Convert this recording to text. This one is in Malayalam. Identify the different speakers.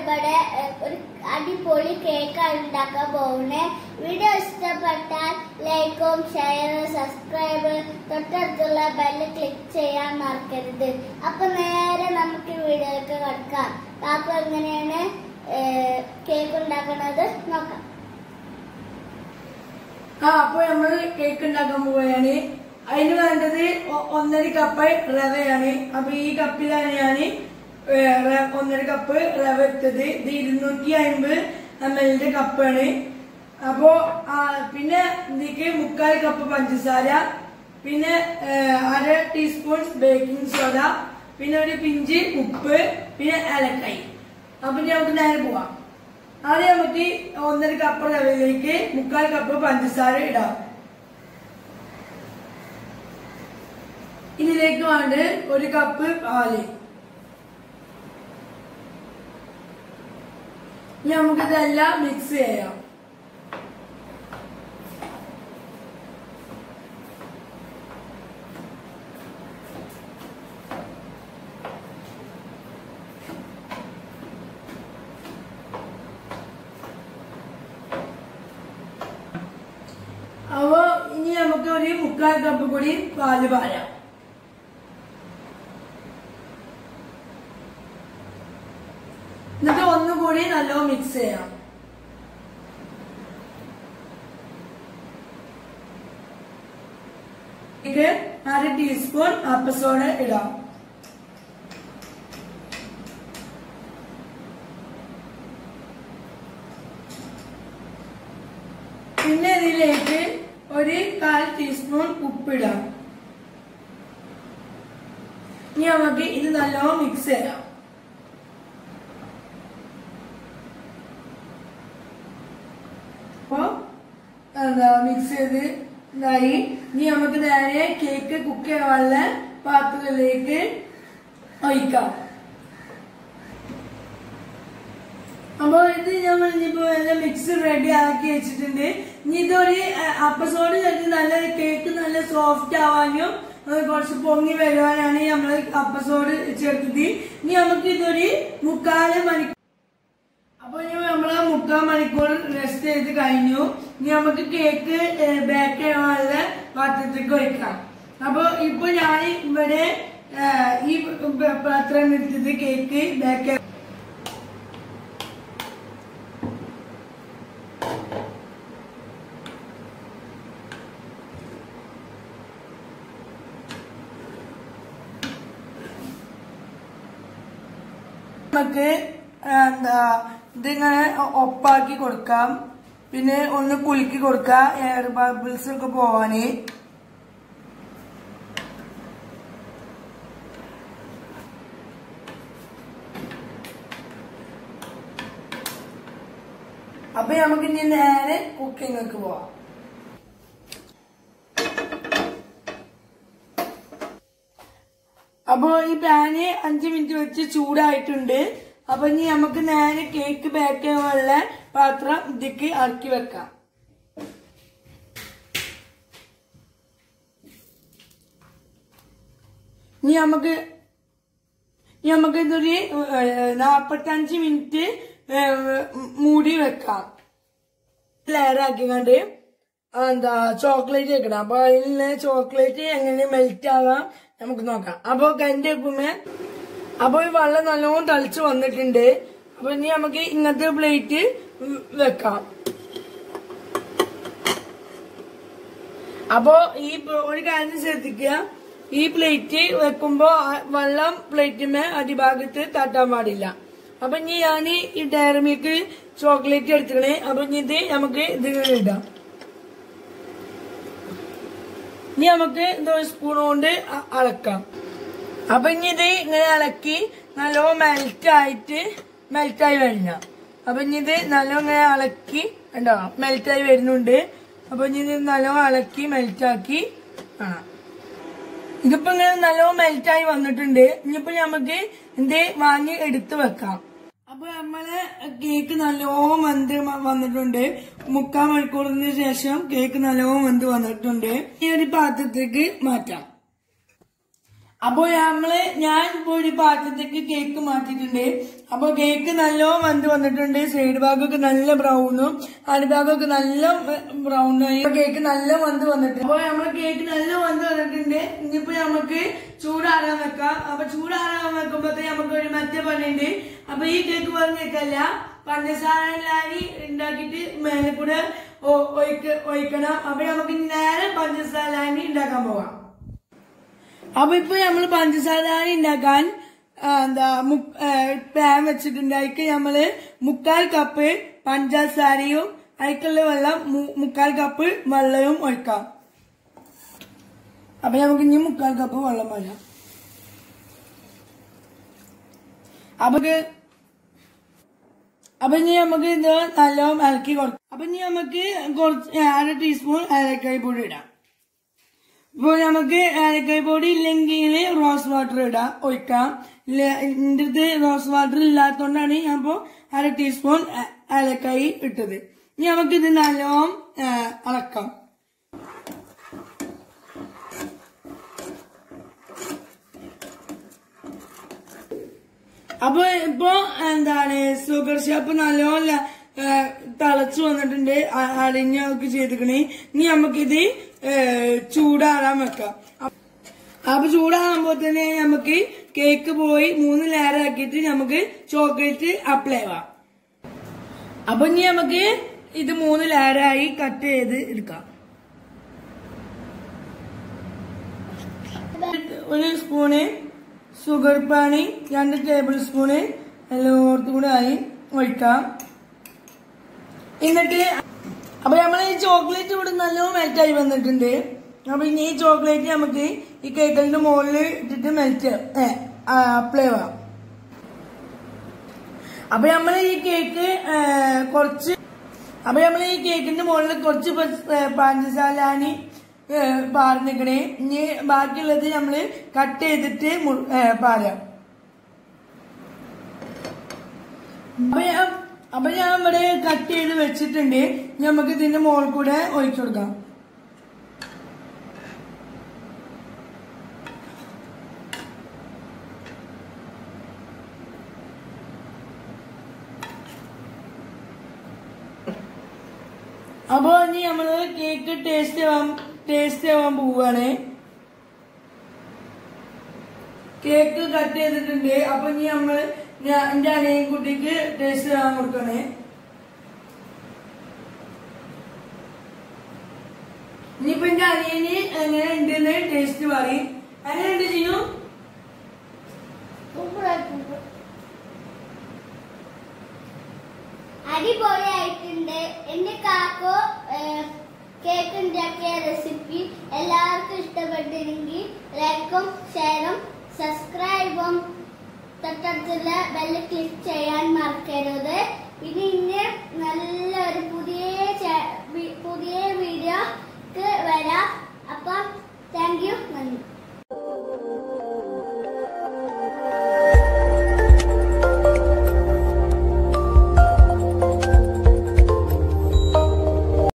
Speaker 1: ഇവിടെ ഏഹ്, ഒരു അടിപൊളി കേക്കാണ് ഉണ്ടാക്കാൻ പോകുന്നത് വീഡിയോ ഇഷ്ടപ്പെട്ടാൽ ലൈക്കും ഷെയറും സബ്സ്ക്രൈബ് തൊട്ടടുത്തുള്ള ബെല്ല് ക്ലിക്ക് ചെയ്യാൻ മറക്കരുത് അപ്പൊ നേരെ നമുക്ക് വീഡിയോയിലേക്ക് കിടക്കാം അപ്പൊ എങ്ങനെയാണ് ഏഹ്, കേക്ക് ഉണ്ടാക്കുന്നത് നോക്കാം
Speaker 2: ആ അപ്പൊ നമ്മൾ കേക്ക് ഉണ്ടാക്കാൻ പോവുകയാണ് അതിന് വേണ്ടത് ഒ- ഒന്നര കപ്പ് റവയാണ് അപ്പൊ ഈ കപ്പിലാണ് ഞാൻ ഒന്നര കപ്പ് റവ എടുത്തത് ഇത് ഇരുന്നൂറ്റി അമ്പത് എം എല്ലിന്റെ കപ്പാണ് അപ്പോ ആ, പിന്നെ ഇതിക്ക് മുക്കാൽ കപ്പ് പഞ്ചസാര പിന്നെ ഏ, അര ടീസ്പൂൺ ബേക്കിംഗ് സോഡ പിന്നെ ഒരു പിഞ്ച് ഉപ്പ് പിന്നെ ഏലക്കായി അപ്പൊ ഇനി നമുക്ക് നേരെ പോവാം ആദ്യം നമുക്ക് ഒന്നര കപ്പ് റവയിലേക്ക് മുക്കാൽ കപ്പ് പഞ്ചസാര ഇടാം ഇതിലേക്ക് വേണ്ട ഒരു കപ്പ് പാല് ഇനി നമുക്ക് ഇതെല്ലാം മിക്സ് ചെയ്യാം അപ്പോ ഇനി നമുക്ക് ഒരു മുക്കാൽ കപ്പ് കൂടി പാല് പാരാം എന്നിട്ട് ഒന്നുകൂടി നല്ലോണം മിക്സ് ചെയ്യാം ഇത് അര ടീസ്പൂൺ അപ്പസോഡ ഇടാം പിന്നെ ഇതിലേക്ക് ഒരു കാൽ ടീസ്പൂൺ ഉപ്പിടാം ഇനി നമുക്ക് ഇത് നല്ലോണം മിക്സ് ചെയ്യാം അപ്പോ എന്താ മിക്സ് ചെയ്ത് ഇതായി ഇനി നമുക്ക് നേരെ കേക്ക് കുക്ക് ചെയ്യാനുള്ള പാത്രത്തിലേക്ക് ഒഴിക്കാം അപ്പൊ ഇത് നമ്മൾ ഇനിയിപ്പോ നല്ല മിക്സ് റെഡി ആക്കി വെച്ചിട്ടുണ്ട് ഇനി ഇതൊരു അപ്പസോട് ചേർത്ത് നല്ല കേക്ക് നല്ല സോഫ്റ്റ് ആവാനും അത് കുറച്ച് പൊങ്ങി വരുവാനാണ് നമ്മൾ അപ്പസോട് ചേർത്തത് ഇനി നമുക്ക് ഇതൊരു മുക്കാല് മണിക്കൂർ അപ്പൊ ഇനി നമ്മള് മുക്കാൽ മണിക്കൂർ റെസ്റ്റ് ചെയ്ത് കഴിഞ്ഞു ഇനി നമുക്ക് കേക്ക് ബേക്ക് ചെയ്യാനുള്ള പാത്രത്തിലേക്ക് വയ്ക്കാം അപ്പൊ ഇപ്പൊ ഞാൻ ഇവിടെ ഏ, ഈ പാത്രം എടുത്തത് കേക്ക് ബേക്ക് നമുക്ക് എന്താ ഇതിങ്ങനെ ഒപ്പാക്കി കൊടുക്കാം പിന്നെ ഒന്ന് കുലുക്കി കൊടുക്കാം എയർ ബബിൾസ് ഒക്കെ പോവാന് അപ്പൊ നമുക്ക് ഇനി നേരെ കുക്കിംഗ് പോവാം അപ്പൊ ഈ പാന് അഞ്ച് മിനിറ്റ് വെച്ച് ചൂടായിട്ടുണ്ട് അപ്പൊ ഇനി നമുക്ക് നേരെ കേക്ക് ബേക്ക് ചെയ്യാനുള്ള പാത്രം ഇതിക്ക് ഇറക്കി വെക്കാം ഇനി നമുക്ക് ഇനി നമുക്ക് ഇതൊരു നാപ്പത്തഞ്ച് മിനിറ്റ് മൂടി വെക്കാം ലെയർ ആക്കിക്കൊണ്ട് എന്താ ചോക്ലേറ്റ് വെക്കണം അപ്പൊ അതിൽ ചോക്ലേറ്റ് എങ്ങനെ മെൽറ്റ് ആവാം നമുക്ക് നോക്കാം അപ്പൊ കന്റെ ഉപ്പുമേ അപ്പൊ ഈ വെള്ളം നല്ലോണം തളിച്ച് വന്നിട്ടുണ്ട് അപ്പൊ ഇനി നമുക്ക് ഇങ്ങനത്തെ പ്ലേറ്റ് വെക്കാം അപ്പോ ഈ പ- ഒരു കാര്യം ശ്രദ്ധിക്കുക ഈ പ്ലേറ്റ് വെക്കുമ്പോ ആ വെള്ളം പ്ലേറ്റിമേ അടിഭാഗത്ത് തട്ടാൻ പാടില്ല അപ്പൊ ഇനി ഞാൻ ഈ ഡയറി മിൽക്ക് ചോക്ലേറ്റ് എടുത്തിക്കണേ അപ്പൊ ഇനി ഇത് നമുക്ക് ഇതിങ്ങനെ ഇടാം ഇനി നമുക്ക് എന്തോ സ്പൂൺ കൊണ്ട് അ- അളക്കാം അപ്പൊ ഇനി ഇത് ഇങ്ങനെ ഇളക്കി നല്ലോണം മെൽറ്റ് ആയിട്ട് മെൽറ്റായി വരില്ല അപ്പൊ ഇനി ഇത് നല്ലോണം ഇങ്ങനെ ഇളക്കി ഉണ്ടോ മെൽറ്റായി വരുന്നുണ്ട് അപ്പൊ ഇനി ഇത് നല്ലോണം ഇളക്കി മെൽറ്റാക്കി കാണാം ഇതിപ്പോ ഇങ്ങനെ നല്ലോണം മെൽറ്റായി വന്നിട്ടുണ്ട് ഇനിയിപ്പോ നമുക്ക് ഇത് വാങ്ങി എടുത്തു വെക്കാം അപ്പൊ നമ്മളെ കേക്ക് നല്ലോണം വെന്ത് മ- വന്നിട്ടുണ്ട് മുക്കാൽ മണിക്കൂറിന് ശേഷം കേക്ക് നല്ലോണം വെന്ത് വന്നിട്ടുണ്ട് ഈ ഒരു പാത്രത്തേക്ക് മാറ്റാം അപ്പൊ നമ്മള് ഞാൻ ഇപ്പൊ ഒരു പാത്രത്തേക്ക് കേക്ക് മാറ്റിയിട്ടുണ്ട് അപ്പൊ കേക്ക് നല്ല വന്ന് വന്നിട്ടുണ്ട് സൈഡ് ഭാഗമൊക്കെ നല്ല ബ്രൗണും അടിഭാഗമൊക്കെ നല്ല ബ്രൗണും ആയി ഇപ്പൊ കേക്ക് നല്ല വന്ന് വന്നിട്ടുണ്ട് അപ്പൊ നമ്മളെ കേക്ക് നല്ല വന്ന് വന്നിട്ടുണ്ട് ഇനിയിപ്പോ നമുക്ക് ചൂടാറാൻ വെക്കാം അപ്പൊ ചൂടാറാൻ വെക്കുമ്പോഴത്തേ നമുക്ക് ഒരു മറ്റേ പണിയുണ്ട് അപ്പൊ ഈ കേക്ക് പറഞ്ഞേക്കല്ല പഞ്ചസാരലാരി ഉണ്ടാക്കിയിട്ട് മേലെ കൂടെ ഒ- ഒഴിക്ക- ഒഴിക്കണം അപ്പൊ നമുക്ക് ഇനി നേരെ പഞ്ചസാരലാരി ഉണ്ടാക്കാൻ പോവാം അപ്പൊ ഇപ്പൊ നമ്മള് പഞ്ചസാരലാരി ഉണ്ടാക്കാൻ ആ, എന്താ പാൻ വെച്ചിട്ടുണ്ട് അതിക്ക് നമ്മള് മുക്കാൽ കപ്പ് പഞ്ചസാരയും അതിക്കുള്ള വെള്ളം മു- മുക്കാൽ കപ്പ് വെള്ളവും ഒഴിക്കാം അപ്പൊ നമുക്ക് ഇനി മുക്കാൽ കപ്പ് വെള്ളം വരാം അപ്പൊ ഇത് അപ്പൊ ഇനി നമുക്ക് ഇത് നല്ലോണം ഇളക്കി കൊടുക്കാം അപ്പൊ ഇനി നമുക്ക് കുറച്ച് അര ടീസ്പൂൺ ഏലക്കായ് പൊടി ഇടാം ഇപ്പൊ നമുക്ക് ഏലക്കായ് പൊടി ഇല്ലെങ്കിൽ റോസ് വാട്ടർ ഇടാം ഒഴിക്കാം ഇല്ല, എന്റെ അടുത്ത് റോസ് വാട്ടർ ഇല്ലാത്തതുകൊണ്ടാണ് ഞാൻ ഇപ്പോ അര ടീസ്പൂൺ ഏ- ഏലക്കായ് ഇട്ടത് ഇനി നമുക്ക് ഇത് നല്ലോണം ഏ, ഇളക്കാം അപ്പൊ ഇപ്പൊ എന്താണ് ഷുഗർ ഷാപ്പ് നല്ലോണം തിളച്ചു വന്നിട്ടുണ്ട് അ- അടിഞ്ഞൊക്കെ ചെയ്തിക്കണേ ഇനി നമുക്കിത് ഏ, ചൂടാറാൻ വെക്കാം അ- അപ്പൊ ചൂടാകുമ്പോ തന്നെ നമുക്ക് കേക്ക് പോയി മൂന്ന് ലെയർ ആക്കിയിട്ട് നമുക്ക് ചോക്ലേറ്റ് അപ്ലൈ ചെയ്യാം അപ്പൊ ഇനി നമുക്ക് ഇത് മൂന്ന് ലെയറായി കട്ട് ചെയ്ത് എടുക്കാം ഒരു സ്പൂണ് ഷുഗർ പാനി രണ്ട് ടേബിൾ സ്പൂണ് എല്ലായിടത്തും കൂടെ ആയി ഒഴിക്കാം എന്നിട്ട് അപ്പൊ നമ്മൾ ഈ ചോക്ലേറ്റ് ഇവിടെ നല്ലോണം മെൽറ്റായി വന്നിട്ടുണ്ട് അപ്പൊ ഇനി ഈ ചോക്ലേറ്റ് നമുക്ക് ഈ കേക്കിന്റെ മുകളിൽ ഇട്ടിട്ട് മെൽറ്റ് അപ്ലൈ ചെയ്യാം അപ്പൊ നമ്മൾ ഈ കേക്ക് ഏ, കുറച്ച് അപ്പൊ നമ്മൾ ഈ കേക്കിന്റെ മുകളിൽ കുറച്ച് പ- ഏ, പഞ്ചസാലാനി പാർന്നിക്കണേ ഇനി ബാക്കിയുള്ളത് നമ്മള് കട്ട് ചെയ്തിട്ട് മു- ഏ, പാരാം അപ്പൊ ഞാൻ അപ്പൊ ഞാൻ ഇവിടെ കട്ട് ചെയ്ത് വെച്ചിട്ടുണ്ട് ഇനി നമുക്ക് ഇതിന്റെ മുകളിൽ കൂടെ ഒഴിച്ചു കൊടുക്കാം അപ്പൊ ഇനി നമ്മള് കേക്ക് ടേസ്റ്റ് ആവാൻ ടേസ്റ്റ് ആവാൻ പോവാണ് കേക്ക് കട്ട് ചെയ്തിട്ടുണ്ട് അപ്പൊ ഇനി നമ്മള് ഞാൻ എന്റെ അനിയൻ കുട്ടിക്ക് ടേസ്റ്റ് ചെയ്യാൻ കൊടുക്കണേ ഇനിയിപ്പൊ എന്റെ അനിയന് എങ്ങനെ ഉണ്ടെന്ന് ടേസ്റ്റ് പറയും എങ്ങനെ ഉണ്ട് ചെയ്യൂ
Speaker 1: സൂപ്പറായിട്ടുണ്ട് അടിപൊളിയായിട്ടുണ്ട് എന്റെ കാക്കോ ഏഹ്, കേക്ക് ഉണ്ടാക്കിയ റെസിപ്പി എല്ലാവർക്കും ഇഷ്ടപ്പെട്ടിരുന്നെങ്കിൽ ലൈക്കും ഷെയറും സബ്സ്ക്രൈബും തൊട്ടടുത്തുള്ള ബെല്ല് ക്ലിക്ക് ചെയ്യാൻ മറക്കരുത് ഇനി ഇന്ന് നല്ലൊരു പുതിയ ചാ- വി- പുതിയ വീഡിയോക്ക് വരാം അപ്പം താങ്ക് യു നന്ദി